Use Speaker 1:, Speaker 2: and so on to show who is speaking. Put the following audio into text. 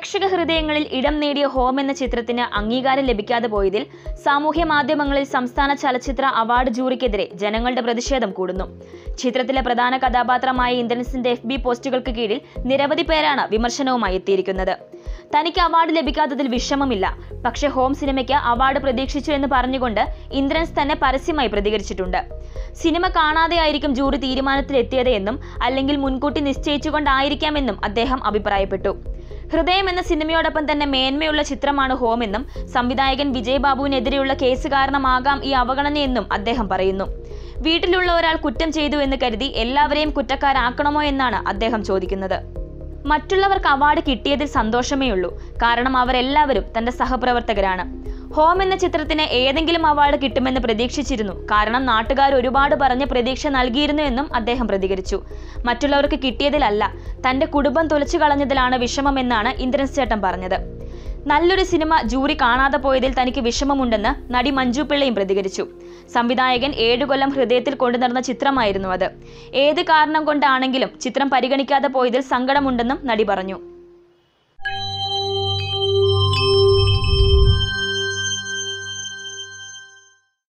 Speaker 1: പ്രേക്ഷക ഹൃദയങ്ങളിൽ ഇടം നേടിയ ഹോം എന്ന ചിത്രത്തിന് അംഗീകാരം ലഭിക്കാതെ പോയതിൽ സാമൂഹ്യ മാധ്യമങ്ങളിൽ സംസ്ഥാന ചലച്ചിത്ര അവാർഡ് ജൂറിക്കെതിരെ ജനങ്ങളുടെ പ്രതിഷേധം കൂടുന്നു ചിത്രത്തിലെ പ്രധാന കഥാപാത്രമായ ഇന്ദ്രൻസിന്റെ എഫ് ബി പോസ്റ്റുകൾക്ക് കീഴിൽ നിരവധി പേരാണ് വിമർശനവുമായി എത്തിയിരിക്കുന്നത് തനിക്ക് അവാർഡ് ലഭിക്കാത്തതിൽ വിഷമമില്ല പക്ഷേ ഹോം സിനിമയ്ക്ക് അവാർഡ് പ്രതീക്ഷിച്ചു എന്ന് പറഞ്ഞുകൊണ്ട് ഇന്ദ്രൻസ് തന്നെ പരസ്യമായി പ്രതികരിച്ചിട്ടുണ്ട് സിനിമ കാണാതെയായിരിക്കും ജൂറി തീരുമാനത്തിലെത്തിയത് എന്നും അല്ലെങ്കിൽ മുൻകൂട്ടി നിശ്ചയിച്ചുകൊണ്ടായിരിക്കാമെന്നും അദ്ദേഹം അഭിപ്രായപ്പെട്ടു ഹൃദയം എന്ന സിനിമയോടൊപ്പം തന്നെ മേന്മയുള്ള ചിത്രമാണ് ഹോം എന്നും സംവിധായകൻ വിജയ് ബാബുവിനെതിരെയുള്ള കേസ് കാരണമാകാം ഈ അവഗണനയെന്നും അദ്ദേഹം പറയുന്നു വീട്ടിലുള്ള ഒരാൾ കുറ്റം ചെയ്തു എന്ന് കരുതി എല്ലാവരെയും കുറ്റക്കാരാക്കണമോ എന്നാണ് അദ്ദേഹം ചോദിക്കുന്നത് മറ്റുള്ളവർക്ക് അവാർഡ് കിട്ടിയതിൽ സന്തോഷമേ ഉള്ളൂ കാരണം അവരെല്ലാവരും തന്റെ സഹപ്രവർത്തകരാണ് ഹോം എന്ന ചിത്രത്തിന് ഏതെങ്കിലും അവാർഡ് കിട്ടുമെന്ന് പ്രതീക്ഷിച്ചിരുന്നു കാരണം നാട്ടുകാർ ഒരുപാട് പറഞ്ഞ് പ്രതീക്ഷ നൽകിയിരുന്നു എന്നും അദ്ദേഹം പ്രതികരിച്ചു മറ്റുള്ളവർക്ക് കിട്ടിയതിലല്ല തന്റെ കുടുംബം തുലച്ചു കളഞ്ഞതിലാണ് വിഷമമെന്നാണ് ഇന്ദ്രൻസ് ചേട്ടൻ പറഞ്ഞത് നല്ലൊരു സിനിമ ജൂറി കാണാതെ പോയതിൽ തനിക്ക് വിഷമമുണ്ടെന്ന് നടി മഞ്ജു പിള്ളയും പ്രതികരിച്ചു സംവിധായകൻ ഏഴു കൊല്ലം ഹൃദയത്തിൽ കൊണ്ടുനടന്ന ചിത്രമായിരുന്നു അത് ഏത് കാരണം കൊണ്ടാണെങ്കിലും ചിത്രം പരിഗണിക്കാതെ പോയതിൽ സങ്കടമുണ്ടെന്നും നടി പറഞ്ഞു